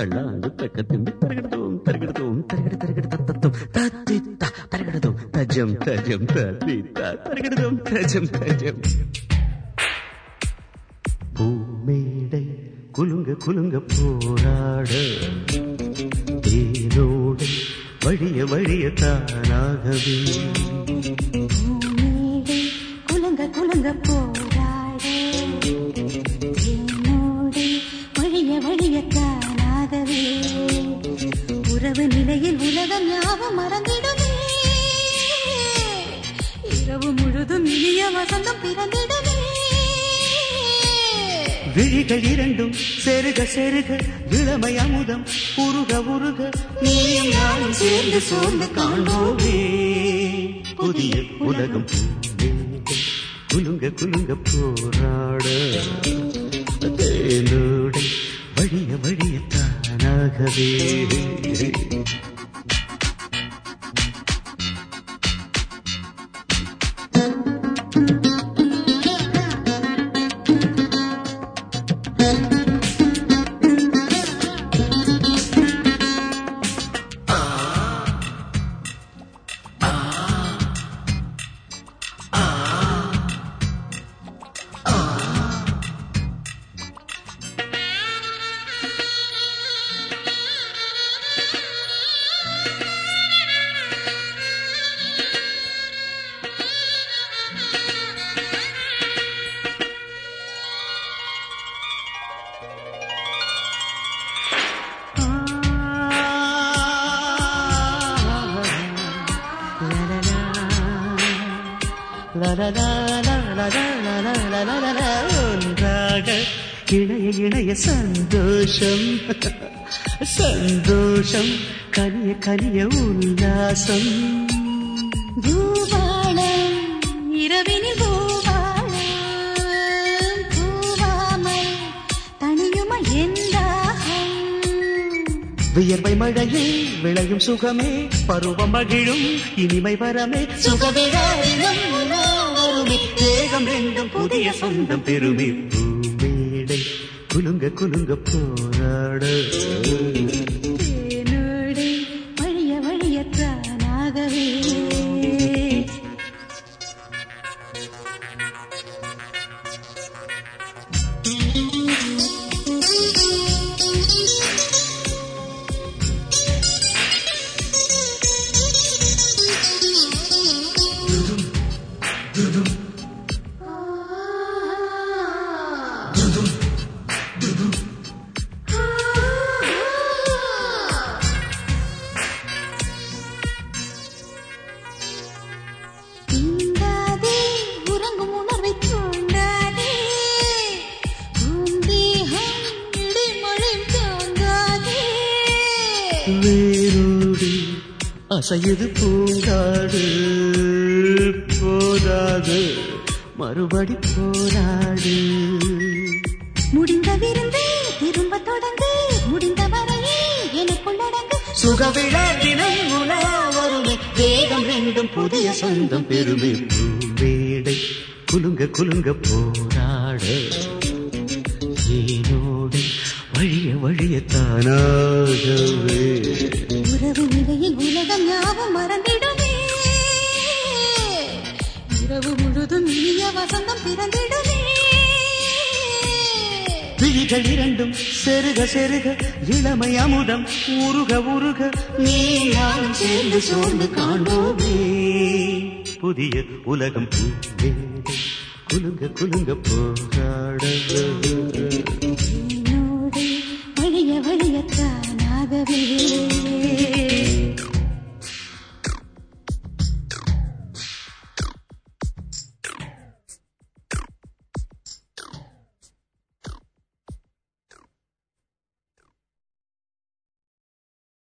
தள்ளாங்கு தக்கத்தின் தரகடத்தும் தரகடத்தும் தரகட தரகட தத்தத்தும் தத்தி தா தரகடத்தும் தஜம் தஜம் தத்தி தா தரகடத்தும் தஜம் தஜம் பூமேடை குலுங்க குலுங்க போராட தேனோடை வழிய வழிய தானாகவே பூமேடை குலுங்க குலுங்க போராட என்னோடு வழிய வழிய காணாகவே உறவு நிலையில் உலகம் யாவும் மறந்திடுமே இரவு முழுதும் இனிய வசந்தம் பிறந்திடுமே விழிகள் இரண்டும் செருக செருக இளமை அமுதம் உருக உருக நீயும் நானும் சேர்ந்து சோர்ந்து காண்போமே புதிய உலகம் பூமேடை குலுங்க குலுங்க போராட தேனோடை வழிய வழிய தானாகவே ஒன்றாக இணைய இணைய சந்தோஷம் சந்தோஷம் கனிய கனிய உல்லாசம் பூபாலம் இரவினில் பூபாலம் பூவாமல் தனியுமா எந்தாகம் வியர்வை மழையில் விளையும் சுகமே பருவம் மகிழும் இனிமை வரமே சுகவிழாவிலும் வருமே தேகம் ரெண்டும் புதிய சொந்தம் பெருமை பூமேடை குலுங்க குலுங்க போராட தேனோடு வழிய வழிய தானாகவே தீண்டாதே உறங்கும் உணர்வை தூண்டாதே பூந்தேகம் இடைமழை தாங்காதே வேரோடு அசையுது பூங்காடு போதாது மறுபடி போராடு முடிந்த விருந்து திரும்ப தொடங்கு முடிந்த வரையே எனக்குள் அடங்கு சுகவிழா தினம் உலா வருமே வேகம் ரெண்டும் புதிய சொந்தம் பெருமை பூவேடை குலுங்க குலுங்க போராட ஏனோடு வழிய வழிய தானாகவே உறவு நிலையில் உலகம் யாவும் மறந்திடுமே இரவு முழுதும் இனிய வசந்தம் பிறந்திடுமே விழிகள் இரண்டும் செருக செருக இளமை அமுதம் உருக உருக நீ நானும் சேர்ந்து சோர்ந்து காண்போமே புதிய உலகம் பூவேடை குலுங்க குலுங்க போராட